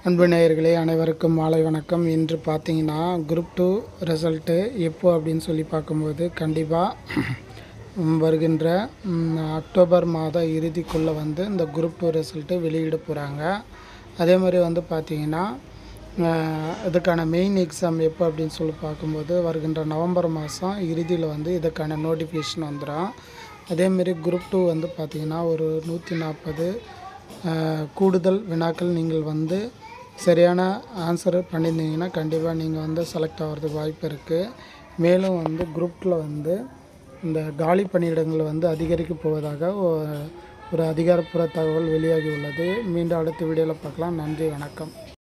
அன்பு நேயர்களே அனைவருக்கும் மாலை வணக்கம் இன்று பார்த்தீங்கன்னா குரூப் டூ ரிசல்ட்டு எப்போ அப்படின்னு சொல்லி பார்க்கும்போது கண்டிப்பாக வருகின்ற ம், அக்டோபர் மாத இறுதிக்குள்ளே வந்து இந்த குரூப் டூ ரிசல்ட்டு வெளியிட போகிறாங்க அதே மாதிரி வந்து பார்த்தீங்கன்னா அஹ், இதுக்கான மெயின் எக்ஸாம் எப்போ அப்படின்னு சொல்லி பார்க்கும்போது வருகின்ற நவம்பர் மாதம் இறுதியில் வந்து இதுக்கான நோட்டிஃபிகேஷன் வந்துடும் அதேமாரி குரூப் டூ வந்து பார்த்திங்கன்னா ஒரு நூற்றி நாற்பது கூடுதல் வினாக்கள் நீங்கள் வந்து சரியான ஆன்சர் பண்ணியிருந்தீங்கன்னா கண்டிப்பாக நீங்கள் வந்து செலக்ட் ஆகிறதுக்கு வாய்ப்பு இருக்குது மேலும் வந்து குரூப்பில் வந்து இந்த காலி பணியிடங்கள் வந்து அதிகரிக்க போவதாக ஒ- ஒரு அதிகாரப்பூர்வ தகவல் வெளியாகி உள்ளது மீண்டும் அடுத்த வீடியோவில் பார்க்கலாம் நன்றி வணக்கம்